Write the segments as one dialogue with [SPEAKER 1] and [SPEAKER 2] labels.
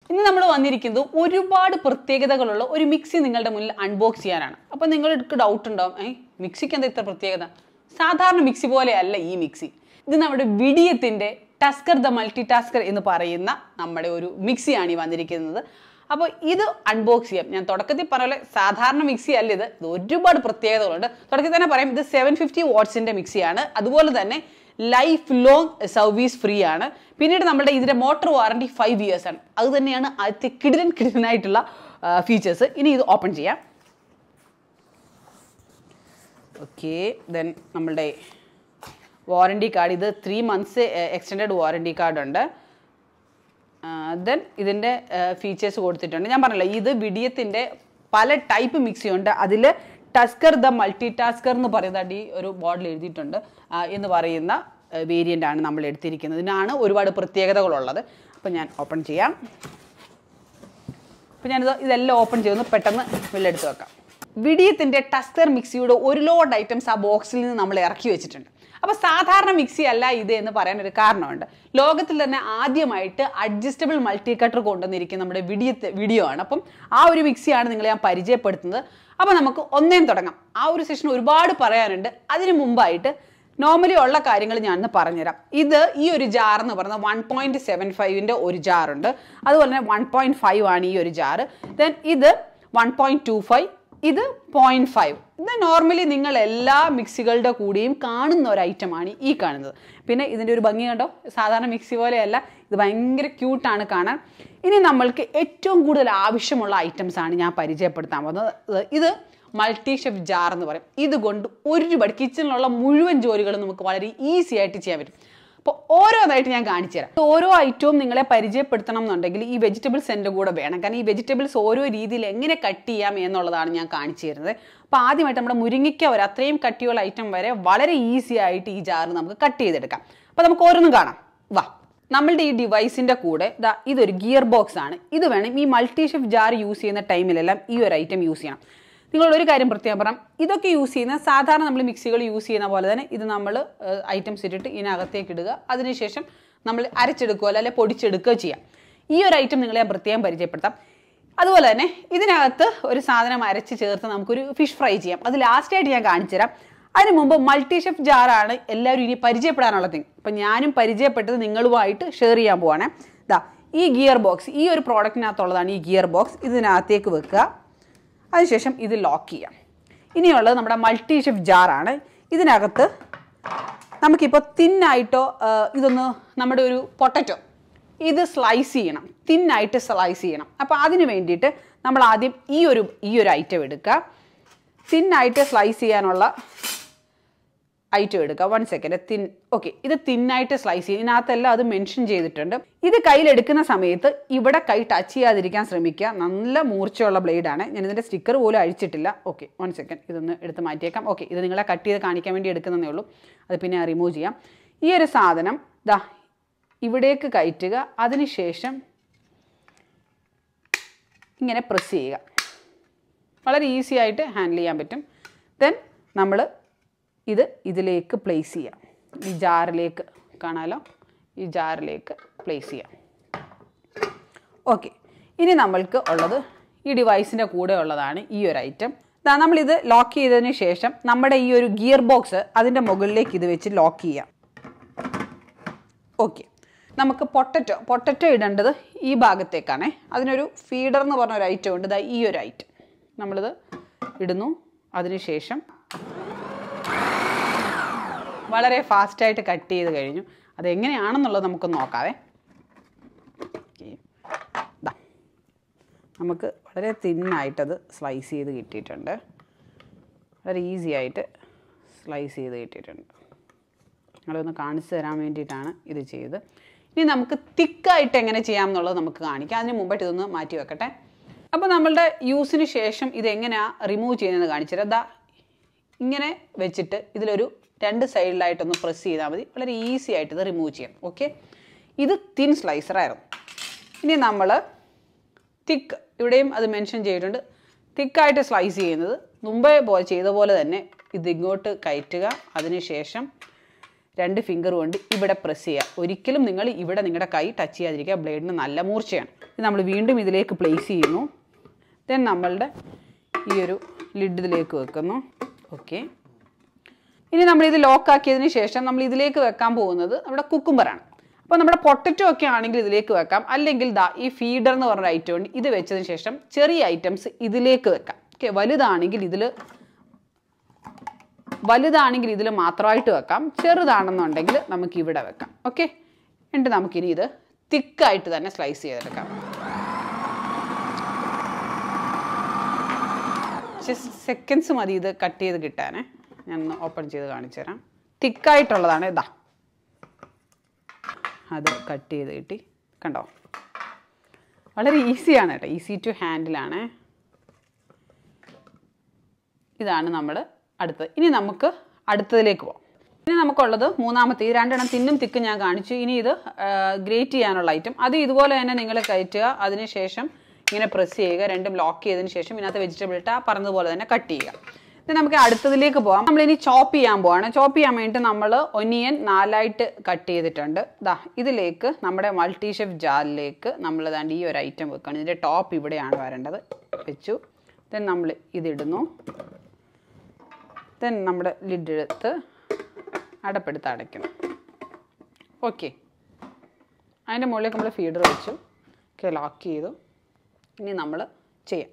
[SPEAKER 1] ഇന്ന് നമ്മൾ വന്നിരിക്കുന്നത് ഒരുപാട് പ്രത്യേകതകളുള്ള ഒരു മിക്സി നിങ്ങളുടെ മുന്നിൽ അൺബോക്സ് ചെയ്യാനാണ് അപ്പോൾ നിങ്ങൾക്ക് ഡൗട്ട് ഉണ്ടാവും ഏ മിക്സിക്ക് എന്താ ഇത്ര പ്രത്യേകത സാധാരണ മിക്സി പോലെയല്ല ഈ മിക്സി ഇത് നമ്മുടെ വിഡിയത്തിൻ്റെ ടസ്കർ ദ മൾട്ടി ടാസ്കർ എന്ന് പറയുന്ന നമ്മുടെ ഒരു മിക്സിയാണ് ഈ വന്നിരിക്കുന്നത് അപ്പോൾ ഇത് അൺബോക്സ് ചെയ്യാം ഞാൻ തുടക്കത്തിൽ പറഞ്ഞ പോലെ സാധാരണ മിക്സി അല്ല ഇത് ഇത് ഒരുപാട് പ്രത്യേകതകളുണ്ട് തുടക്കത്തിൽ തന്നെ പറയാം ഇത് സെവൻ ഫിഫ്റ്റി വാട്ട്സിൻ്റെ മിക്സിയാണ് അതുപോലെ തന്നെ ലൈഫ് ലോങ് സർവീസ് ഫ്രീ ആണ് പിന്നീട് നമ്മുടെ ഇതിൻ്റെ മോട്ടോർ വാറണ്ടി ഫൈവ് ഇയേഴ്സ് ആണ് അത് തന്നെയാണ് ആദ്യത്തെ കിടിലൻ കിടിലനായിട്ടുള്ള ഫീച്ചേഴ്സ് ഇനി ഇത് ഓപ്പൺ ചെയ്യാം ഓക്കെ ദെൻ നമ്മളുടെ വാറണ്ടി കാർഡ് ഇത് three months extended warranty card ഉണ്ട് ദെൻ ഇതിൻ്റെ ഫീച്ചേഴ്സ് കൊടുത്തിട്ടുണ്ട് ഞാൻ പറഞ്ഞല്ലോ ഇത് വിഡിയത്തിൻ്റെ പല ടൈപ്പ് മിക്സി ഉണ്ട് അതിൽ ടസ്കർ ദ മൾട്ടി ടാസ്കർ എന്ന് പറയുന്നത് ഈ ഒരു ബോർഡിൽ എഴുതിയിട്ടുണ്ട് ആ, എന്ന് പറയുന്ന വേരിയൻ്റ് ആണ് നമ്മൾ എടുത്തിരിക്കുന്നത് ഇതിനാണ് ഒരുപാട് പ്രത്യേകതകളുള്ളത് അപ്പം ഞാൻ ഓപ്പൺ ചെയ്യാം അപ്പം ഞാനിത് ഇതെല്ലാം ഓപ്പൺ ചെയ്യുന്നു പെട്ടെന്ന് വെള്ളെടുത്ത് വെക്കാം വിഡിയത്തിൻ്റെ ടസ്കർ മിക്സിയുടെ ഒരു ലോഡ് ഐറ്റംസ് ആ ബോക്സിൽ നിന്ന് നമ്മൾ ഇറക്കി വെച്ചിട്ടുണ്ട് അപ്പോൾ സാധാരണ മിക്സി അല്ല ഇത് എന്ന് പറയാൻ ഒരു കാരണമുണ്ട് ലോകത്തിൽ തന്നെ ആദ്യമായിട്ട് അഡ്ജസ്റ്റബിൾ മൾട്ടി കട്ടർ കൊണ്ടുവന്നിരിക്കുന്ന നമ്മുടെ വിഡിയത്തെ വീഡിയോ ആണ് അപ്പം ആ ഒരു മിക്സിയാണ് നിങ്ങളെ ഞാൻ പരിചയപ്പെടുത്തുന്നത് അപ്പോൾ നമുക്ക് ഒന്നേം തുടങ്ങാം ആ ഒരു സെഷൻ ഒരുപാട് പറയാനുണ്ട് അതിന് മുമ്പായിട്ട് നോർമലി ഉള്ള കാര്യങ്ങൾ ഞാനൊന്ന് പറഞ്ഞുതരാം ഇത് ഈ ഒരു ജാർ എന്ന് പറയുന്നത് വൺ പോയിന്റ് സെവൻ ഫൈവിൻ്റെ ഒരു ജാറുണ്ട് അതുപോലെ തന്നെ വൺ പോയിന്റ് ഫൈവ് ആണ് ഈ ഒരു ജാറ് ദെൻ ഇത് വൺ പോയിന്റ് ടു ഫൈവ് ഇത് പോയിന്റ് ഫൈവ് ഇത് നോർമലി നിങ്ങൾ എല്ലാ മിക്സികളുടെ കൂടെയും കാണുന്ന ഒരു ഐറ്റമാണ് ഈ കാണുന്നത് പിന്നെ ഇതിൻ്റെ ഒരു ഭംഗി കണ്ടോ സാധാരണ മിക്സി പോലെയല്ല ഇത് ഭയങ്കര ക്യൂട്ടാണ് കാണാൻ ഇനി നമ്മൾക്ക് ഏറ്റവും കൂടുതൽ ആവശ്യമുള്ള ഐറ്റംസ് ആണ് ഞാൻ പരിചയപ്പെടുത്താൻ പോകുന്നത് ഇത് മൾട്ടി ഷെഫ് ജാർ എന്ന് പറയും ഇതുകൊണ്ട് ഒരുപാട് കിച്ചണിലുള്ള മുഴുവൻ ജോലികളും നമുക്ക് വളരെ ഈസി ആയിട്ട് ചെയ്യാൻ പറ്റും അപ്പോൾ ഓരോന്നായിട്ട് ഞാൻ കാണിച്ചു തരാം ഓരോ ഐറ്റവും നിങ്ങളെ പരിചയപ്പെടുത്തണം എന്നുണ്ടെങ്കിൽ ഈ വെജിറ്റബിൾസ് എൻ്റെ കൂടെ വേണം കാരണം ഈ വെജിറ്റബിൾസ് ഓരോ രീതിയിൽ എങ്ങനെ കട്ട് ചെയ്യാം എന്നുള്ളതാണ് ഞാൻ കാണിച്ചു തരുന്നത് അപ്പോൾ ആദ്യമായിട്ട് നമ്മുടെ മുരിങ്ങയ്ക്ക വരെ അത്രയും കട്ടിയുള്ള ഐറ്റം വരെ വളരെ ഈസി ആയിട്ട് ഈ ജാർ നമുക്ക് കട്ട് ചെയ്തെടുക്കാം അപ്പോൾ നമുക്ക് ഓരോന്നും കാണാം വാ നമ്മളുടെ ഈ ഡിവൈസിൻ്റെ കൂടെ ദാ ഇതൊരു ഗിയർ ബോക്സ് ആണ് ഇത് വേണം ഈ മൾട്ടി ഷെഫ് ജാർ യൂസ് ചെയ്യുന്ന ടൈമിലെല്ലാം ഈ ഒരു ഐറ്റം യൂസ് ചെയ്യണം നിങ്ങൾ ഒരു കാര്യം പ്രത്യേകം പറയാം ഇതൊക്കെ യൂസ് ചെയ്യുന്ന സാധാരണ നമ്മൾ മിക്സികൾ യൂസ് ചെയ്യുന്ന പോലെ തന്നെ ഇത് നമ്മൾ ഐറ്റംസ് ഇട്ടിട്ട് ഇതിനകത്തേക്ക് ഇടുക അതിനുശേഷം നമ്മൾ അരച്ചെടുക്കുകയോ അല്ലെങ്കിൽ പൊടിച്ചെടുക്കുകയോ ചെയ്യാം ഈ ഒരു ഐറ്റം നിങ്ങളെ ഞാൻ പ്രത്യേകം പരിചയപ്പെടുത്താം അതുപോലെ തന്നെ ഇതിനകത്ത് ഒരു സാധനം അരച്ച് ചേർത്ത് നമുക്കൊരു ഫിഷ് ഫ്രൈ ചെയ്യാം അത് ലാസ്റ്റായിട്ട് ഞാൻ കാണിച്ചു തരാം അതിന് മുമ്പ് മൾട്ടി ഷെഫ് ജാറാണ് എല്ലാവരും ഇനി പരിചയപ്പെടാനുള്ള തിങ് അപ്പം ഞാനും പരിചയപ്പെട്ടത് നിങ്ങളുമായിട്ട് ഷെയർ ചെയ്യാൻ പോവാണ് ദാ ഈ ഗിയർ ബോക്സ് ഈ ഒരു പ്രോഡക്റ്റിനകത്തുള്ളതാണ് ഈ ഗിയർ ബോക്സ് ഇതിനകത്തേക്ക് വെക്കുക അതിനുശേഷം ഇത് ലോക്ക് ചെയ്യാം ഇനിയുള്ളത് നമ്മുടെ മൾട്ടി ഷെഫ് ജാറാണ് ഇതിനകത്ത് നമുക്കിപ്പോൾ തിന്നായിട്ടോ ഇതൊന്ന് നമ്മുടെ ഒരു പൊട്ടറ്റോ ഇത് സ്ലൈസ് ചെയ്യണം തിന്നായിട്ട് സ്ലൈസ് ചെയ്യണം അപ്പോൾ അതിന് വേണ്ടിയിട്ട് നമ്മൾ ആദ്യം ഈ ഒരു ഈ ഒരു ഐറ്റം എടുക്കുക തിന്നായിട്ട് സ്ലൈസ് ചെയ്യാനുള്ള ഐറ്റം എടുക്കുക വൺ സെക്കൻഡ് തിൻ ഓക്കെ ഇത് തിന്നായിട്ട് സ്ലൈസ് ചെയ്യും ഇതിനകത്തെല്ലാം അത് മെൻഷൻ ചെയ്തിട്ടുണ്ട് ഇത് കയ്യിലെടുക്കുന്ന സമയത്ത് ഇവിടെ കൈ ടച്ച് ചെയ്യാതിരിക്കാൻ ശ്രമിക്കുക നല്ല മൂർച്ചയുള്ള ബ്ലേഡാണ് ഞാൻ ഇതിൻ്റെ സ്റ്റിക്കർ പോലും അഴിച്ചിട്ടില്ല ഓക്കെ വൺ സെക്കൻഡ് ഇതൊന്ന് എടുത്ത് മാറ്റിയേക്കാം ഓക്കെ ഇത് നിങ്ങളെ കട്ട് ചെയ്ത് കാണിക്കാൻ വേണ്ടി എടുക്കുന്നതേ ഉള്ളൂ അത് പിന്നെ റിമൂവ് ചെയ്യാം ഈ ഒരു സാധനം ദാ ഇവിടേക്ക് കയറ്റുക അതിനുശേഷം ഇങ്ങനെ പ്രസ് ചെയ്യുക വളരെ ഈസി ആയിട്ട് ഹാൻഡിൽ ചെയ്യാൻ പറ്റും ദെൻ നമ്മൾ ഇത് ഇതിലേക്ക് പ്ലേസ് ചെയ്യാം ഈ ജാറിലേക്ക് കാണാലോ ഈ ജാറിലേക്ക് പ്ലേസ് ചെയ്യാം ഓക്കെ ഇനി നമ്മൾക്ക് ഉള്ളത് ഈ ഡിവൈസിൻ്റെ കൂടെ ഉള്ളതാണ് ഈ ഒരു ഐറ്റം ദാ നമ്മളിത് ലോക്ക് ചെയ്തതിന് ശേഷം നമ്മുടെ ഈ ഒരു ഗിയർ ബോക്സ് അതിൻ്റെ മുകളിലേക്ക് ഇത് വെച്ച് ലോക്ക് ചെയ്യാം ഓക്കെ നമുക്ക് പൊട്ടറ്റോ പൊട്ടറ്റോ ഇടേണ്ടത് ഈ ഭാഗത്തേക്കാണേ അതിനൊരു ഫീഡർ എന്ന് പറഞ്ഞ ഒരു ഐറ്റം ഉണ്ട് ദാ ഈ ഒരു ഐറ്റം നമ്മളിത് ഇടുന്നു അതിനുശേഷം വളരെ ഫാസ്റ്റായിട്ട് കട്ട് ചെയ്ത് കഴിഞ്ഞു അതെങ്ങനെയാണെന്നുള്ളത് നമുക്ക് നോക്കാവേ ഓക്കെ ദാ നമുക്ക് വളരെ തിന്നായിട്ടത് സ്ലൈസ് ചെയ്ത് കിട്ടിയിട്ടുണ്ട് വളരെ ഈസി ആയിട്ട് സ്ലൈസ് ചെയ്ത് കിട്ടിയിട്ടുണ്ട് നിങ്ങളൊന്ന് കാണിച്ചു തരാൻ വേണ്ടിയിട്ടാണ് ഇത് ചെയ്ത് ഇനി നമുക്ക് തിക്കായിട്ട് എങ്ങനെ ചെയ്യാം എന്നുള്ളത് നമുക്ക് കാണിക്കാം അതിന് മുമ്പായിട്ട് ഇതൊന്ന് മാറ്റി വെക്കട്ടെ അപ്പോൾ നമ്മളുടെ യൂസിന് ശേഷം ഇത് എങ്ങനെയാണ് റിമൂവ് ചെയ്യുന്നതെന്ന് കാണിച്ചുതരാം ദാ ഇങ്ങനെ വെച്ചിട്ട് ഇതിലൊരു രണ്ട് സൈഡിലായിട്ടൊന്ന് പ്രസ് ചെയ്താൽ മതി വളരെ ഈസി ആയിട്ട് ഇത് റിമൂവ് ചെയ്യാം ഓക്കെ ഇത് തിൻ സ്ലൈസറായിരുന്നു ഇനി നമ്മൾ തിക്ക് ഇവിടെയും അത് മെൻഷൻ ചെയ്തിട്ടുണ്ട് തിക്കായിട്ട് സ്ലൈസ് ചെയ്യുന്നത് മുമ്പേ പോലെ ചെയ്ത പോലെ തന്നെ ഇത് ഇങ്ങോട്ട് കയറ്റുക അതിനുശേഷം രണ്ട് ഫിംഗർ കൊണ്ട് ഇവിടെ പ്രസ് ചെയ്യുക ഒരിക്കലും നിങ്ങൾ ഇവിടെ നിങ്ങളുടെ കൈ ടച്ച് ചെയ്യാതിരിക്കുക ബ്ലേഡിന് നല്ല മൂർച്ചയാണ് ഇത് നമ്മൾ വീണ്ടും ഇതിലേക്ക് പ്ലേസ് ചെയ്യുന്നു ദെൻ നമ്മളുടെ ഈ ഒരു ലിഡ് ഇതിലേക്ക് വെക്കുന്നു ഓക്കെ ഇനി നമ്മൾ ഇത് ലോക്ക് ആക്കിയതിന് ശേഷം നമ്മൾ ഇതിലേക്ക് വെക്കാൻ പോകുന്നത് നമ്മുടെ കുക്കുംബറാണ് അപ്പോൾ നമ്മുടെ പൊട്ടറ്റോ ഒക്കെ ആണെങ്കിൽ ഇതിലേക്ക് വെക്കാം അല്ലെങ്കിൽ ദാ ഈ ഫീഡർ എന്ന് പറഞ്ഞ ഐറ്റം ഉണ്ട് ഇത് വെച്ചതിന് ശേഷം ചെറിയ ഐറ്റംസ് ഇതിലേക്ക് വെക്കാം ഓക്കെ വലുതാണെങ്കിൽ ഇതിൽ വലുതാണെങ്കിൽ ഇതിൽ മാത്രമായിട്ട് വെക്കാം ചെറുതാണെന്നുണ്ടെങ്കിൽ നമുക്ക് ഇവിടെ വെക്കാം ഓക്കെ എന്നിട്ട് നമുക്കിനി ഇത് തിക്കായിട്ട് തന്നെ സ്ലൈസ് ചെയ്തെടുക്കാം സെക്കൻഡ്സ് മതി ഇത് കട്ട് ചെയ്ത് കിട്ടാനേ ഞാൻ ഒന്ന് ഓപ്പൺ ചെയ്ത് കാണിച്ചു തരാം തിക്കായിട്ടുള്ളതാണ് ഇതാ അത് കട്ട് ചെയ്ത് കിട്ടി കണ്ടോ വളരെ ഈസിയാണ് കേട്ടോ ഈസി ടു ഹാൻഡിലാണ് ഇതാണ് നമ്മൾ അടുത്തത് ഇനി നമുക്ക് അടുത്തതിലേക്ക് പോകാം ഇനി നമുക്കുള്ളത് മൂന്നാമത്തെ ഈ രണ്ടെണ്ണം തിന്നും തിക്കും ഞാൻ കാണിച്ചു ഇനി ഇത് ഗ്രേറ്റ് ചെയ്യാനുള്ള ഐറ്റം അത് ഇതുപോലെ തന്നെ നിങ്ങൾ കയറ്റുക അതിനുശേഷം ഇങ്ങനെ പ്രസ് ചെയ്യുക രണ്ടും ലോക്ക് ചെയ്തതിന് ശേഷം ഇതിനകത്ത് വെജിറ്റബിൾ ഇട്ട് ആ പറഞ്ഞതുപോലെ തന്നെ കട്ട് ചെയ്യുക ഇത് നമുക്ക് അടുത്തതിലേക്ക് പോകാം നമ്മളിനി ചോപ്പ് ചെയ്യാൻ പോവാണ് ചോപ്പ് ചെയ്യാൻ വേണ്ടിയിട്ട് നമ്മൾ ഒനിയൻ നാലായിട്ട് കട്ട് ചെയ്തിട്ടുണ്ട് ദാ ഇതിലേക്ക് നമ്മുടെ മൾട്ടി ഷെഫ് ജാറിലേക്ക് നമ്മൾ ദാണ്ട് ഈ ഒരു ഐറ്റം വെക്കണം ഇതിൻ്റെ ടോപ്പ് ഇവിടെയാണ് വരേണ്ടത് വെച്ചു ദെൻ നമ്മൾ ഇതിടുന്നു ദെൻ നമ്മുടെ ലിഡ് എടുത്ത് അടപ്പെടുത്ത് അടയ്ക്കണം ഓക്കെ അതിൻ്റെ മുകളിലേക്ക് നമ്മൾ ഫീഡർ വെച്ചു ഓക്കെ ലോക്ക് ചെയ്തു ഇനി നമ്മൾ ചെയ്യാം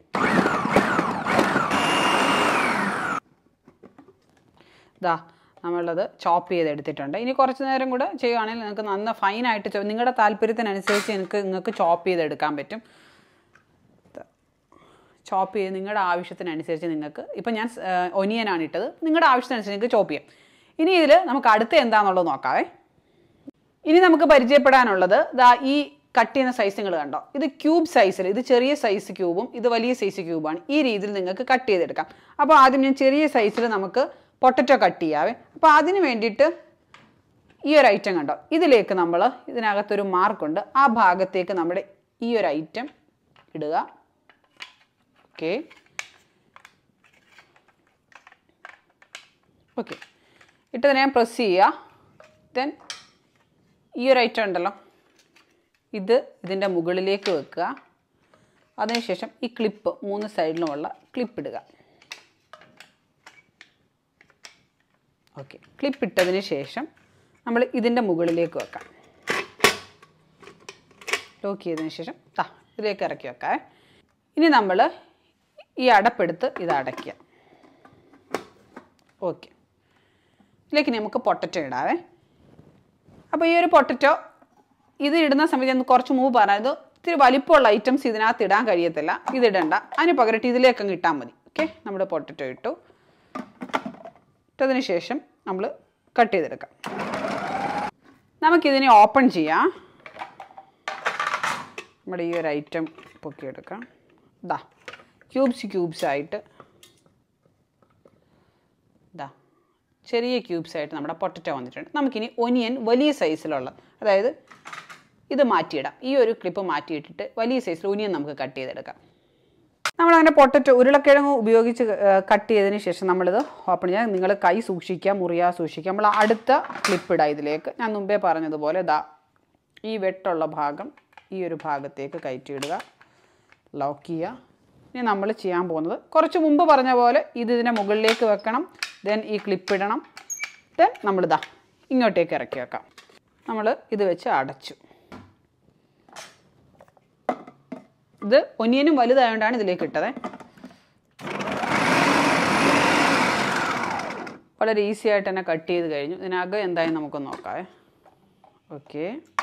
[SPEAKER 1] ഇതാ നമ്മളത് ചോപ്പ് ചെയ്തെടുത്തിട്ടുണ്ട് ഇനി കുറച്ച് നേരം കൂടെ ചെയ്യുകയാണെങ്കിൽ നിങ്ങൾക്ക് നന്ന ഫൈനായിട്ട് ചോ നിങ്ങളുടെ താല്പര്യത്തിനനുസരിച്ച് നിങ്ങൾക്ക് നിങ്ങൾക്ക് ചോപ്പ് ചെയ്തെടുക്കാൻ പറ്റും ചോപ്പ് ചെയ്ത് നിങ്ങളുടെ ആവശ്യത്തിനനുസരിച്ച് നിങ്ങൾക്ക് ഇപ്പം ഞാൻ ഒനിയനാണ് ഇട്ടത് നിങ്ങളുടെ ആവശ്യത്തിനനുസരിച്ച് നിങ്ങൾക്ക് ചോപ്പ് ചെയ്യാം ഇനി ഇതിൽ നമുക്ക് അടുത്ത എന്താണെന്നുള്ളത് നോക്കാവേ ഇനി നമുക്ക് പരിചയപ്പെടാനുള്ളത് ദാ ഈ കട്ട് ചെയ്യുന്ന സൈസ് നിങ്ങൾ കണ്ടോ ഇത് ക്യൂബ് സൈസിൽ ഇത് ചെറിയ സൈസ് ക്യൂബും ഇത് വലിയ സൈസ് ക്യൂബാണ് ഈ രീതിയിൽ നിങ്ങൾക്ക് കട്ട് ചെയ്തെടുക്കാം അപ്പോൾ ആദ്യം ഞാൻ ചെറിയ സൈസിൽ നമുക്ക് പൊട്ടറ്റോ കട്ട് ചെയ്യാവേ അപ്പോൾ അതിന് വേണ്ടിയിട്ട് ഈ ഒരു ഐറ്റം കണ്ടോ ഇതിലേക്ക് നമ്മൾ ഇതിനകത്തൊരു മാർക്കുണ്ട് ആ ഭാഗത്തേക്ക് നമ്മുടെ ഈ ഒരു ഐറ്റം ഇടുക ഓക്കെ ഓക്കെ ഇട്ടതിനെ ഞാൻ പ്രസ് ചെയ്യുക ദെൻ ഈ ഒരു ഐറ്റം ഉണ്ടല്ലോ ഇത് ഇതിൻ്റെ മുകളിലേക്ക് വെക്കുക അതിനുശേഷം ഈ ക്ലിപ്പ് മൂന്ന് സൈഡിലുമുള്ള ക്ലിപ്പ് ഇടുക ഓക്കെ ക്ലിപ്പ് ഇട്ടതിന് ശേഷം നമ്മൾ ഇതിൻ്റെ മുകളിലേക്ക് വെക്കാം ലോക്ക് ചെയ്തതിന് ശേഷം താ ഇതിലേക്ക് ഇറക്കി വെക്കാം ഇനി നമ്മൾ ഈ അടപ്പെടുത്ത് ഇത് അടയ്ക്കുക ഓക്കെ ഇതിലേക്ക് നമുക്ക് പൊട്ടറ്റോ ഇടാവേ അപ്പോൾ ഈ ഒരു പൊട്ടറ്റോ ഇത് ഇടുന്ന സമയത്ത് ഞാൻ കുറച്ച് മുമ്പ് പറഞ്ഞത് ഇത്തിരി വലിപ്പമുള്ള ഐറ്റംസ് ഇതിനകത്ത് ഇടാൻ കഴിയത്തില്ല ഇതിടണ്ട അതിന് പകരമായിട്ട് ഇതിലേക്ക് അങ്ങ് ഇട്ടാൽ മതി ഓക്കെ നമ്മുടെ പൊട്ടറ്റോ ഇട്ടു ഇട്ടതിന് ശേഷം നമ്മൾ കട്ട് ചെയ്തെടുക്കാം നമുക്കിതിനെ ഓപ്പൺ ചെയ്യാം നമ്മുടെ ഈ ഒരു ഐറ്റം പൊക്കിയെടുക്കാം ഇതാ ക്യൂബ്സ് ക്യൂബ്സ് ആയിട്ട് ഇതാ ചെറിയ ക്യൂബ്സ് ആയിട്ട് നമ്മുടെ പൊട്ടറ്റോ വന്നിട്ടുണ്ട് നമുക്കിനി ഒനിയൻ വലിയ സൈസിലുള്ള അതായത് ഇത് മാറ്റിയിടാം ഈ ഒരു ക്ലിപ്പ് മാറ്റിയിട്ടിട്ട് വലിയ സൈസിൽ ഒനിയൻ നമുക്ക് കട്ട് ചെയ്തെടുക്കാം നമ്മളങ്ങനെ പൊട്ടറ്റോ ഉരുളക്കിഴങ്ങ് ഉപയോഗിച്ച് കട്ട് ചെയ്തതിന് ശേഷം നമ്മളിത് ഓപ്പൺ ചെയ്യാം നിങ്ങൾ കൈ സൂക്ഷിക്കുക മുറിയാ സൂക്ഷിക്കുക നമ്മൾ അടുത്ത ക്ലിപ്പ് ഇടാം ഇതിലേക്ക് ഞാൻ മുമ്പേ പറഞ്ഞതുപോലെ ദാ ഈ വെട്ടുള്ള ഭാഗം ഈ ഒരു ഭാഗത്തേക്ക് കയറ്റിയിടുക ലോക്ക് ചെയ്യുക ഇനി നമ്മൾ ചെയ്യാൻ പോകുന്നത് കുറച്ച് മുമ്പ് പറഞ്ഞ പോലെ ഇത് ഇതിൻ്റെ മുകളിലേക്ക് വെക്കണം ദെൻ ഈ ക്ലിപ്പ് ഇടണം ദെൻ നമ്മളിതാ ഇങ്ങോട്ടേക്ക് ഇറക്കി വെക്കാം നമ്മൾ ഇത് വെച്ച് അടച്ചു ഇത് ഒനിയനും വലുതായതുകൊണ്ടാണ് ഇതിലേക്ക് ഇട്ടത് വളരെ ഈസി ആയിട്ട് തന്നെ കട്ട് ചെയ്ത് കഴിഞ്ഞു ഇതിനകം എന്തായാലും നമുക്ക് നോക്കാവേ ഓക്കെ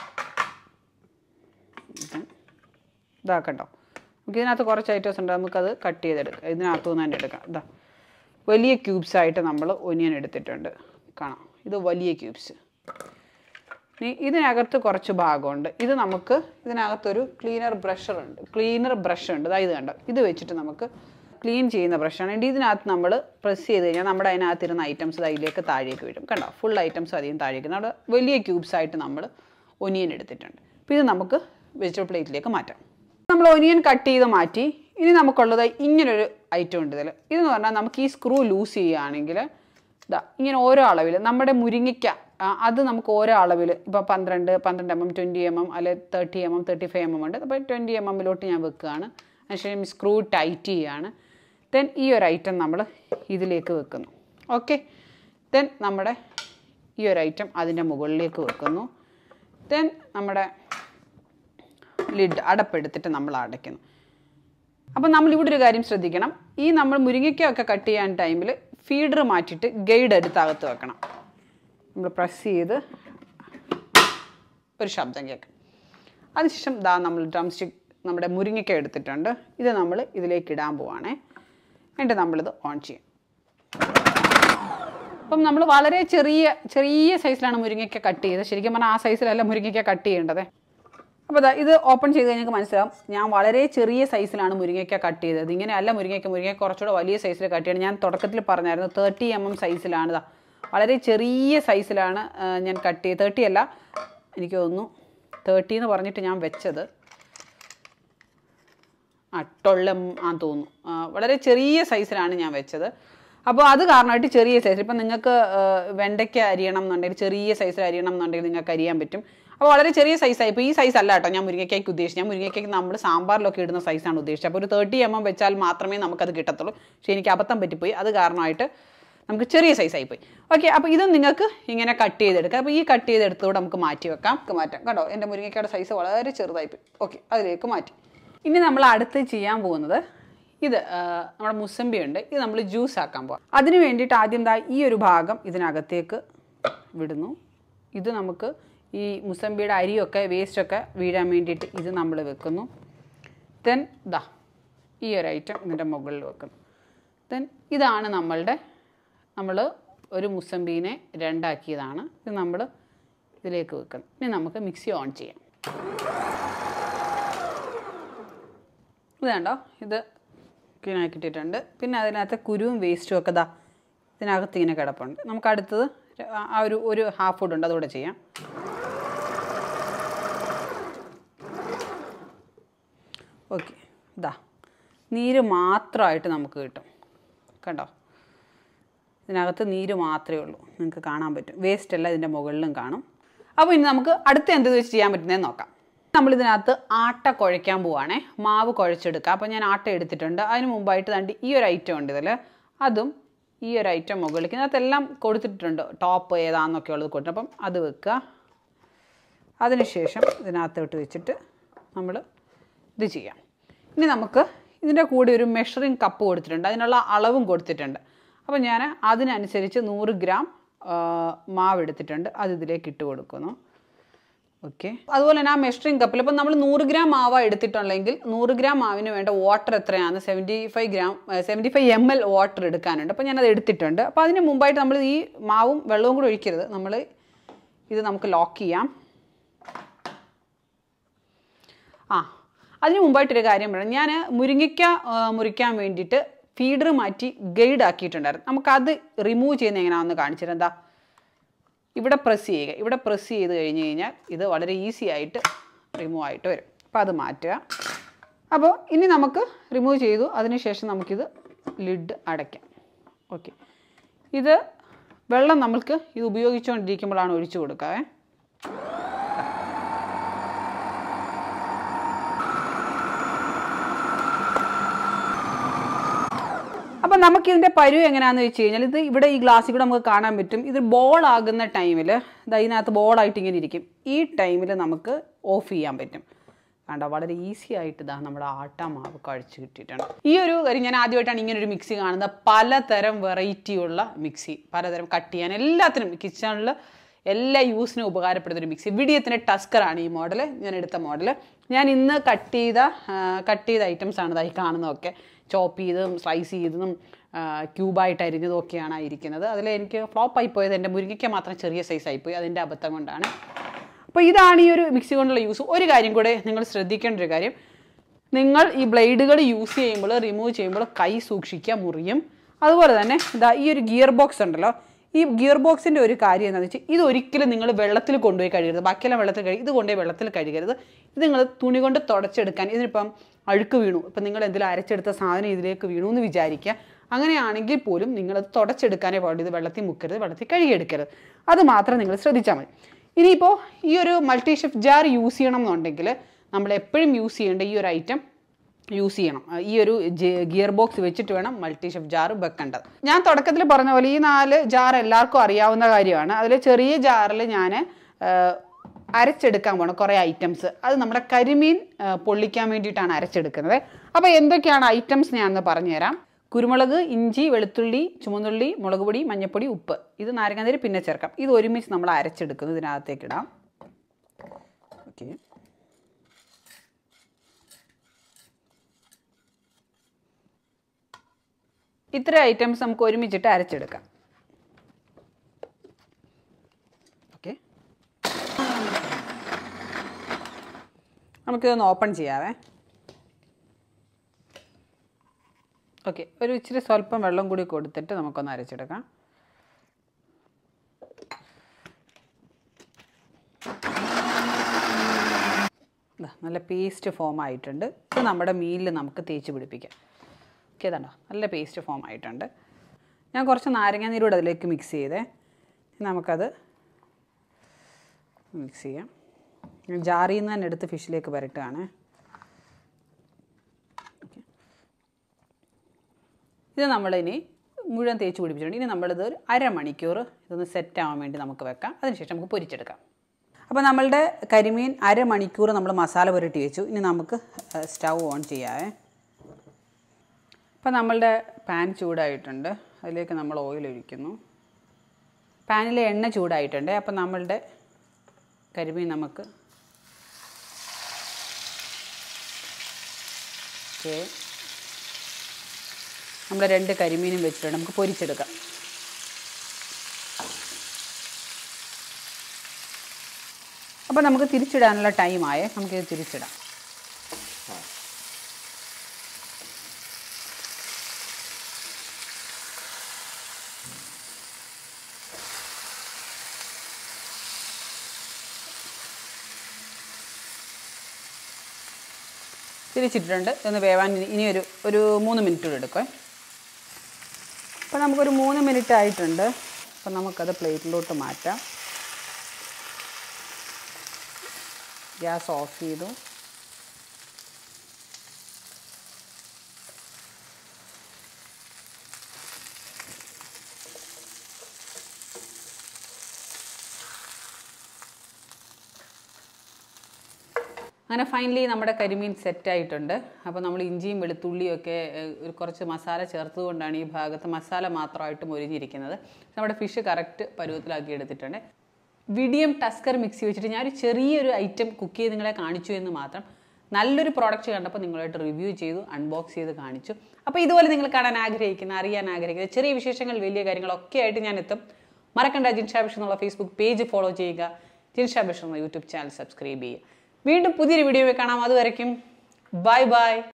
[SPEAKER 1] ഇതാക്കട്ടോ നമുക്ക് ഇതിനകത്ത് കുറച്ച് ഐറ്റംസ് ഉണ്ട് നമുക്കത് കട്ട് ചെയ്തെടുക്കാം ഇതിനകത്തു നിന്ന് തന്നെ എടുക്കാം ഇതാ വലിയ ക്യൂബ്സ് ആയിട്ട് നമ്മൾ ഒനിയൻ എടുത്തിട്ടുണ്ട് കാണാം ഇത് വലിയ ക്യൂബ്സ് ഇനി ഇതിനകത്ത് കുറച്ച് ഭാഗമുണ്ട് ഇത് നമുക്ക് ഇതിനകത്തൊരു ക്ലീനർ ബ്രഷർ ഉണ്ട് ക്ലീനർ ബ്രഷ് ഉണ്ട് അതായത് കണ്ടോ ഇത് വെച്ചിട്ട് നമുക്ക് ക്ലീൻ ചെയ്യുന്ന ബ്രഷാണ് ഇനി ഇതിനകത്ത് നമ്മൾ പ്രസ് ചെയ്ത് കഴിഞ്ഞാൽ നമ്മുടെ അതിനകത്തിരുന്ന ഐറ്റംസ് അതിലേക്ക് താഴേക്ക് വീഴും കണ്ടോ ഫുൾ ഐറ്റംസ് അധികം താഴേക്ക് നമ്മുടെ വലിയ ക്യൂബ്സ് ആയിട്ട് നമ്മൾ ഒനിയൻ എടുത്തിട്ടുണ്ട് അപ്പോൾ ഇത് നമുക്ക് വെജിറ്റബിൾ പ്ലേറ്റിലേക്ക് മാറ്റാം നമ്മൾ ഒനിയൻ കട്ട് ചെയ്ത് മാറ്റി ഇനി നമുക്കുള്ളത് ഇങ്ങനൊരു ഐറ്റം ഉണ്ട് ഇതിൽ ഇതെന്ന് പറഞ്ഞാൽ നമുക്ക് ഈ സ്ക്രൂ ലൂസ് ചെയ്യുകയാണെങ്കിൽ ഇതാ ഇങ്ങനെ ഓരോ അളവിൽ നമ്മുടെ മുരിങ്ങയ്ക്ക ആ, അത് നമുക്ക് ഓരോ അളവിൽ ഇപ്പോൾ പന്ത്രണ്ട് പന്ത്രണ്ട് M M twenty M M അല്ലെ thirty M M thirty five M M ഉണ്ട് അപ്പോൾ ട്വൻറ്റി എം എമ്മിലോട്ട് ഞാൻ വെക്കുകയാണ് അതിനുശേഷം സ്ക്രൂ ടൈറ്റ് ചെയ്യുകയാണ് ദെൻ ഈ ഒരു ഐറ്റം നമ്മൾ ഇതിലേക്ക് വെക്കുന്നു ഓക്കെ ദെൻ നമ്മുടെ ഈ ഒരു ഐറ്റം അതിൻ്റെ മുകളിലേക്ക് വെക്കുന്നു ദെൻ നമ്മുടെ ലിഡ് അടപ്പെടുത്തിട്ട് നമ്മൾ അടയ്ക്കുന്നു അപ്പം നമ്മൾ ഇവിടെ ഒരു കാര്യം ശ്രദ്ധിക്കണം ഈ നമ്മൾ മുരിങ്ങയ്ക്കൊക്കെ കട്ട് ചെയ്യാൻ ടൈമിൽ ഫീഡർ മാറ്റിയിട്ട് ഗൈഡ് എടുത്ത് അകത്ത് വെക്കണം നമ്മൾ പ്രസ് ചെയ്ത് ഒരു ശബ്ദം കേൾക്കും അതിനുശേഷം ദാ നമ്മൾ ഡ്രം സ്റ്റിക്ക് നമ്മുടെ മുരിങ്ങയ്ക്ക എടുത്തിട്ടുണ്ട് ഇത് നമ്മൾ ഇതിലേക്ക് ഇടാൻ പോവാണേ എന്നിട്ട് നമ്മളിത് ഓൺ ചെയ്യും അപ്പം നമ്മൾ വളരെ ചെറിയ ചെറിയ സൈസിലാണ് മുരിങ്ങയ്ക്ക കട്ട് ചെയ്തത് ശരിക്കും പറഞ്ഞാൽ ആ സൈസിലല്ല മുരിങ്ങയ്ക്ക കട്ട് ചെയ്യേണ്ടത് അപ്പോൾ ദാ ഇത് ഓപ്പൺ ചെയ്ത് കഴിഞ്ഞാൽ നിങ്ങൾക്ക് മനസ്സിലാവും ഞാൻ വളരെ ചെറിയ സൈസിലാണ് മുരിങ്ങയ്ക്ക കട്ട് ചെയ്തത് ഇങ്ങനെ അല്ല മുരിങ്ങയ്ക്ക മുരിങ്ങയ്ക്ക കുറച്ചുകൂടെ വലിയ സൈസിൽ കട്ട് ചെയ്യണം ഞാൻ തുടക്കത്തിൽ പറഞ്ഞായിരുന്നു തേർട്ടി എം എം സൈസിലാണ് ഇതാ വളരെ ചെറിയ സൈസിലാണ് ആ, ഞാൻ കട്ട് ചെയ്ത് തേർട്ടി അല്ല എനിക്ക് തോന്നുന്നു തേർട്ടി എന്ന് പറഞ്ഞിട്ട് ഞാൻ വെച്ചത് ആ ടൊള്ളം ആ തോന്നുന്നു ആ, വളരെ ചെറിയ സൈസിലാണ് ഞാൻ വെച്ചത് അപ്പോൾ അത് കാരണമായിട്ട് ചെറിയ സൈസ് ഇപ്പം നിങ്ങൾക്ക് വെണ്ടയ്ക്ക അരിയണം എന്നുണ്ടെങ്കിൽ ചെറിയ സൈസിൽ അരിയണം എന്നുണ്ടെങ്കിൽ നിങ്ങൾക്ക് അരിയാൻ പറ്റും അപ്പോൾ വളരെ ചെറിയ സൈസായി ഇപ്പോൾ ഈ സൈസ് അല്ല കേട്ടോ ഞാൻ മുരിങ്ങയ്ക്കയ്ക്ക് ഉദ്ദേശിച്ചത് ഞാൻ മുരിങ്ങയ്ക്കയ്ക്ക് നമ്മൾ സാമ്പാറിലൊക്കെ ഇടുന്ന സൈസാണ് ഉദ്ദേശിച്ചത് അപ്പോൾ ഒരു തേർട്ടി എം എം വെച്ചാൽ മാത്രമേ നമുക്കത് കിട്ടത്തുള്ളൂ പക്ഷേ എനിക്ക് അബദ്ധം പറ്റിപ്പോയി അത് കാരണമായിട്ട് നമുക്ക് ചെറിയ സൈസായി പോയി ഓക്കെ അപ്പോൾ ഇതും നിങ്ങൾക്ക് ഇങ്ങനെ കട്ട് ചെയ്തെടുക്കാം അപ്പോൾ ഈ കട്ട് ചെയ്തെടുത്തുകൂടെ നമുക്ക് മാറ്റി വെക്കാം നമുക്ക് മാറ്റാം കേട്ടോ എൻ്റെ മുരിങ്ങയ്ക്കയുടെ സൈസ് വളരെ ചെറുതായി പോയി ഓക്കെ അതിലേക്ക് മാറ്റി ഇനി നമ്മൾ അടുത്ത് ചെയ്യാൻ പോകുന്നത് ഇത് ആ, നമ്മുടെ മുസമ്പി ഉണ്ട് ഇത് നമ്മൾ ജ്യൂസ് ആക്കാൻ പോകാം അതിന് വേണ്ടിയിട്ട് ആദ്യം ദാ ഈ ഒരു ഭാഗം ഇതിനകത്തേക്ക് വിടുന്നു ഇത് നമുക്ക് ഈ മുസമ്പിയുടെ അരിയൊക്കെ വേസ്റ്റൊക്കെ വീഴാൻ വേണ്ടിയിട്ട് ഇത് നമ്മൾ വെക്കുന്നു ദെൻ ദാ ഈ ഒരു ഐറ്റം ഇതിൻ്റെ മുകളിൽ വെക്കുന്നു ദെൻ ഇതാണ് നമ്മളുടെ നമ്മൾ ഒരു മുസമ്പീനെ രണ്ടാക്കിയതാണ് ഇത് നമ്മൾ ഇതിലേക്ക് വെക്കുന്നു ഇനി നമുക്ക് മിക്സി ഓൺ ചെയ്യാം ഇത് കണ്ടോ ഇത് ക്ലീനാക്കി കിട്ടിയിട്ടുണ്ട് പിന്നെ അതിനകത്ത് കുരുവും വേസ്റ്റും ഒക്കെ ദാ ഇതിനകത്ത് ഇങ്ങനെ കിടപ്പുണ്ട് നമുക്ക് അടുത്തത് ആ- ആ ഒരു ഒരു ഹാഫ് ഫുഡ് ഉണ്ട് അതുകൂടെ ചെയ്യാം ഓക്കെ ഇതാ നീര് മാത്രമായിട്ട് നമുക്ക് കിട്ടും കണ്ടോ ഇതിനകത്ത് നീര് മാത്രമേ ഉള്ളൂ നിങ്ങൾക്ക് കാണാൻ പറ്റും വേസ്റ്റ് എല്ലാം ഇതിൻ്റെ മുകളിലും കാണും അപ്പോൾ ഇനി നമുക്ക് അടുത്ത എന്ത് വെച്ച് ചെയ്യാൻ പറ്റുന്നതെന്ന് നോക്കാം നമ്മൾ ഇതിനകത്ത് ആട്ട കുഴയ്ക്കാൻ പോവാണേ മാവ് കുഴച്ചെടുക്കുക അപ്പോൾ ഞാൻ ആട്ട എടുത്തിട്ടുണ്ട് അതിന് മുമ്പായിട്ട് തണ്ടി ഈ ഒരു ഐറ്റം ഉണ്ട് ഇതിൽ അതും ഈ ഒരു ഐറ്റം മുകളിലേക്ക് ഇതിനകത്തെല്ലാം കൊടുത്തിട്ടുണ്ട് ടോപ്പ് ഏതാണെന്നൊക്കെ ഉള്ളത് കൊടുത്തിട്ട് അപ്പം അത് വെക്കുക അതിനുശേഷം ഇതിനകത്തോട്ട് വെച്ചിട്ട് നമ്മൾ ഇത് ചെയ്യാം ഇനി നമുക്ക് ഇതിൻ്റെ കൂടെ ഒരു മെഷറിംഗ് കപ്പ് കൊടുത്തിട്ടുണ്ട് അതിനുള്ള അളവും കൊടുത്തിട്ടുണ്ട് അപ്പോൾ ഞാൻ അതിനനുസരിച്ച് നൂറ് ഗ്രാം ആ, മാവ് എടുത്തിട്ടുണ്ട് അത് ഇതിലേക്ക് ഇട്ട് കൊടുക്കുന്നു ഓക്കെ അതുപോലെ തന്നെ ആ മെഷറിംഗ് കപ്പിൽ ഇപ്പം നമ്മൾ നൂറ് ഗ്രാം മാവ എടുത്തിട്ടുണ്ടെങ്കിൽ നൂറ് ഗ്രാം മാവിന് വേണ്ട വാട്ടർ എത്രയാണ് seventy five gram seventy five M L water എടുക്കാനുണ്ട് അപ്പോൾ ഞാനത് എടുത്തിട്ടുണ്ട് അപ്പോൾ അതിന് മുമ്പായിട്ട് നമ്മൾ ഈ മാവും വെള്ളവും കൂടി ഒഴിക്കരുത് നമ്മൾ ഇത് നമുക്ക് ലോക്ക് ചെയ്യാം ആ അതിന് മുമ്പായിട്ടൊരു കാര്യം പറയാം ഞാൻ മുരിങ്ങയ്ക്ക ആ, മുറിക്കാൻ വേണ്ടിയിട്ട് ഫീഡർ മാറ്റി ഗൈഡ് ആക്കിയിട്ടുണ്ടായിരുന്നു നമുക്കത് റിമൂവ് ചെയ്യുന്ന എങ്ങനെയാണെന്ന് കാണിച്ചിട്ട് എന്താ ഇവിടെ പ്രസ് ചെയ്യുക ഇവിടെ പ്രസ് ചെയ്ത് കഴിഞ്ഞ് കഴിഞ്ഞാൽ ഇത് വളരെ ഈസി ആയിട്ട് റിമൂവ് ആയിട്ട് വരും അപ്പോൾ അത് മാറ്റുക അപ്പോൾ ഇനി നമുക്ക് റിമൂവ് ചെയ്തു അതിനുശേഷം നമുക്കിത് ലിഡ് അടയ്ക്കാം ഓക്കെ ഇത് വെള്ളം നമ്മൾക്ക് ഇത് ഉപയോഗിച്ചുകൊണ്ടിരിക്കുമ്പോഴാണ് ഒഴിച്ചു കൊടുക്കുക അപ്പം നമുക്ക് ഇതിൻ്റെ പരുവ് എങ്ങനെയാണെന്ന് വെച്ച് കഴിഞ്ഞാൽ ഇത് ഇവിടെ ഈ ഗ്ലാസ്സിൽ കൂടെ നമുക്ക് കാണാൻ പറ്റും ഇത് ബോൾ ആകുന്ന ടൈമിൽ ഇതിനകത്ത് ബോളായിട്ട് ഇങ്ങനെ ഇരിക്കും ഈ ടൈമിൽ നമുക്ക് ഓഫ് ചെയ്യാൻ പറ്റും കണ്ടോ വളരെ ഈസി ആയിട്ട് ഇതാ നമ്മുടെ ആട്ട മാവ് കഴിച്ച് കിട്ടിയിട്ടുണ്ട് ഈ ഒരു കാര്യം ഞാൻ ആദ്യമായിട്ടാണ് ഇങ്ങനെ ഒരു മിക്സി കാണുന്നത് പലതരം വെറൈറ്റി ഉള്ള മിക്സി പലതരം കട്ട് ചെയ്യാൻ എല്ലാത്തിനും കിച്ചണിൽ എല്ലാ യൂസിനും ഉപകാരപ്പെടുന്ന ഒരു മിക്സി വിഡിയത്തിൻ്റെ ടസ്കറാണ് ഈ മോഡൽ ഞാൻ എടുത്ത മോഡൽ ഞാൻ ഇന്ന് കട്ട് ചെയ്ത കട്ട് ചെയ്ത ഐറ്റംസ് ആണ് ഇതായി കാണുന്നതൊക്കെ ചോപ്പ് ചെയ്തതും സ്ലൈസ് ചെയ്തതും ക്യൂബായിട്ട് അരിഞ്ഞതും ഒക്കെയാണ് ഇരിക്കുന്നത് അതിൽ എനിക്ക് ഫ്ലോപ്പ് ആയി പോയത് എൻ്റെ മുരിങ്ങയ്ക്ക് മാത്രം ചെറിയ സൈസ് ആയിപ്പോയി അതിൻ്റെ അബദ്ധം കൊണ്ടാണ് അപ്പോൾ ഇതാണ് ഈ ഒരു മിക്സി കൊണ്ടുള്ള യൂസ് ഒരു കാര്യം കൂടെ നിങ്ങൾ ശ്രദ്ധിക്കേണ്ട ഒരു കാര്യം നിങ്ങൾ ഈ ബ്ലേഡുകൾ യൂസ് ചെയ്യുമ്പോൾ റിമൂവ് ചെയ്യുമ്പോൾ കൈ സൂക്ഷിക്കുക മുറിയും അതുപോലെ തന്നെ ഇതാ ഈ ഒരു ഗിയർ ബോക്സ് ഉണ്ടല്ലോ ഈ ഗിയർ ബോക്സിൻ്റെ ഒരു കാര്യം എന്താണെന്ന് വെച്ചാൽ ഇത് ഒരിക്കലും നിങ്ങൾ വെള്ളത്തിൽ കൊണ്ടുപോയി കഴുകരുത് ബാക്കിയെല്ലാം വെള്ളത്തിൽ കഴുകി ഇത് കൊണ്ടുപോയി വെള്ളത്തിൽ കഴുകരുത് ഇത് നിങ്ങൾ തുണി കൊണ്ട് തുടച്ചെടുക്കാൻ ഇതിനിപ്പം അഴുക്ക് വീണു ഇപ്പം നിങ്ങൾ എന്തെങ്കിലും അരച്ചെടുത്ത സാധനം ഇതിലേക്ക് വീണു എന്ന് വിചാരിക്കുക അങ്ങനെയാണെങ്കിൽ പോലും നിങ്ങളത് തുടച്ചെടുക്കാനേ പാടുള്ളൂ ഇത് വെള്ളത്തിൽ മുക്കരുത് വെള്ളത്തിൽ കഴുകിയെടുക്കരുത് അത് മാത്രം നിങ്ങൾ ശ്രദ്ധിച്ചാൽ മതി ഇനിയിപ്പോൾ ഈ ഒരു മൾട്ടി ഷെഫ് ജാർ യൂസ് ചെയ്യണം എന്നുണ്ടെങ്കിൽ നമ്മൾ എപ്പോഴും യൂസ് ചെയ്യേണ്ട ഈ ഒരു ഐറ്റം യൂസ് ചെയ്യണം ആ, ഈ ഒരു ഗിയർ ബോക്സ് വെച്ചിട്ട് വേണം മൾട്ടി ഷെഫ് ജാർ വെക്കേണ്ടത് ഞാൻ തുടക്കത്തിൽ പറഞ്ഞ പോലെ ഈ നാല് ജാർ എല്ലാവർക്കും അറിയാവുന്ന കാര്യമാണ് അതിൽ ചെറിയ ജാറിൽ ഞാൻ അരച്ചെടുക്കാൻ പോണം കുറേ ഐറ്റംസ് അത് നമ്മുടെ കരിമീൻ ആ, പൊള്ളിക്കാൻ വേണ്ടിയിട്ടാണ് അരച്ചെടുക്കുന്നത് അപ്പോൾ എന്തൊക്കെയാണ് ഐറ്റംസ് ഞാനൊന്ന് പറഞ്ഞുതരാം കുരുമുളക് ഇഞ്ചി വെളുത്തുള്ളി ചുമന്നുള്ളി മുളക് പൊടി മഞ്ഞൾപ്പൊടി ഉപ്പ് ഇത് നാരങ്ങാതിരി പിന്നെ ചേർക്കാം ഇത് ഒരുമിച്ച് നമ്മൾ അരച്ചെടുക്കുന്നു ഇതിനകത്തേക്ക് ഇടാം ഓക്കെ ഇത്ര ഐറ്റംസ് നമുക്ക് ഒരുമിച്ചിട്ട് അരച്ചെടുക്കാം ഓക്കെ നമുക്കിതൊന്ന് ഓപ്പൺ ചെയ്യാവേ ഓക്കെ ഒരു ഇച്ചിരി സ്വല്പം വെള്ളം കൂടി കൊടുത്തിട്ട് നമുക്കൊന്ന് അരച്ചെടുക്കാം ദാ, നല്ല പേസ്റ്റ് ഫോം ആയിട്ടുണ്ട് ഇത് നമ്മുടെ മീലിൽ നമുക്ക് തേച്ച് പിടിപ്പിക്കാം ഓക്കെ ഇതാണ്ടോ നല്ല പേസ്റ്റ് ഫോം ആയിട്ടുണ്ട് ഞാൻ കുറച്ച് നാരങ്ങ നീരൂടെ അതിലേക്ക് മിക്സ് ചെയ്തേ ഇനി നമുക്കത് മിക്സ് ചെയ്യാം ഞാൻ ജാറിൽ നിന്ന് തന്നെ എടുത്ത് ഫിഷിലേക്ക് വരട്ടുകയാണ് ഇത് നമ്മളിനി മുഴുവൻ തേച്ച് പിടിപ്പിച്ചിട്ടുണ്ട് ഇനി നമ്മളിത് ഒരു അരമണിക്കൂർ ഇതൊന്ന് സെറ്റ് ആവാൻ വേണ്ടി നമുക്ക് വെക്കാം അതിനുശേഷം നമുക്ക് പൊരിച്ചെടുക്കാം അപ്പോൾ നമ്മളുടെ കരിമീൻ അരമണിക്കൂർ നമ്മൾ മസാല പുരട്ടി വെച്ചു ഇനി നമുക്ക് സ്റ്റൗ ഓൺ ചെയ്യാവേ അപ്പോൾ നമ്മളുടെ പാൻ ചൂടായിട്ടുണ്ട് അതിലേക്ക് നമ്മൾ ഓയിൽ ഒഴിക്കുന്നു പാനിലെ എണ്ണ ചൂടായിട്ടുണ്ട് അപ്പോൾ നമ്മളുടെ കരിമീൻ നമുക്ക് ഓക്കെ നമ്മൾ രണ്ട് കരിമീനും വെച്ചിട്ടുണ്ട് നമുക്ക് പൊരിച്ചെടുക്കാം അപ്പോൾ നമുക്ക് തിരിച്ചിടാനുള്ള ടൈമായേ നമുക്കിത് തിരിച്ചിടാം തിരിച്ചിട്ടിട്ടുണ്ട് ഇതൊന്ന് വേവാൻ ഇനി- ഇനിയൊരു ഒരു മൂന്ന് മിനിറ്റ് കൂടെ എടുക്കുമേ അപ്പോൾ നമുക്കൊരു മൂന്ന് മിനിറ്റ് ആയിട്ടുണ്ട് അപ്പോൾ നമുക്കത് പ്ലേറ്റിലോട്ട് മാറ്റാം ഗ്യാസ് ഓഫ് ചെയ്തു അങ്ങനെ ഫൈനലി നമ്മുടെ കരിമീൻ സെറ്റ് ആയിട്ടുണ്ട് അപ്പോൾ നമ്മൾ ഇഞ്ചിയും വെളുത്തുള്ളിയും ഒക്കെ ഏഹ്, ഒരു കുറച്ച് മസാല ചേർത്തുകൊണ്ടാണ് ഈ ഭാഗത്ത് മസാല മാത്രമായിട്ട് മൊരിഞ്ഞിരിക്കുന്നത് നമ്മുടെ ഫിഷ് കറക്റ്റ് പരുവത്തിലാക്കി എടുത്തിട്ടുണ്ട് വിഡിയം ടസ്കർ മിക്സി വെച്ചിട്ട് ഞാനൊരു ചെറിയൊരു ഐറ്റം കുക്ക് ചെയ്ത് നിങ്ങളെ കാണിച്ചു എന്ന് മാത്രം നല്ലൊരു പ്രോഡക്റ്റ് കണ്ടപ്പോൾ നിങ്ങളായിട്ട് റിവ്യൂ ചെയ്തു അൺബോക്സ് ചെയ്ത് കാണിച്ചു അപ്പോൾ ഇതുപോലെ നിങ്ങൾ കാണാൻ ആഗ്രഹിക്കുന്ന അറിയാൻ ആഗ്രഹിക്കുന്ന ചെറിയ വിശേഷങ്ങൾ വലിയ കാര്യങ്ങളൊക്കെ ആയിട്ട് ഞാൻ എത്തും മറക്കണ്ട ജിൻഷാ ബിഷ് എന്നുള്ള ഫേസ്ബുക്ക് പേജ് ഫോളോ ചെയ്യുക ജിൻഷാ ബിഷ് എന്ന യൂട്യൂബ് ചാനൽ സബ്സ്ക്രൈബ് ചെയ്യുക വീണ്ടും പുതിയൊരു വീഡിയോ കാണാം അതുവരയ്ക്കും ബൈ ബൈ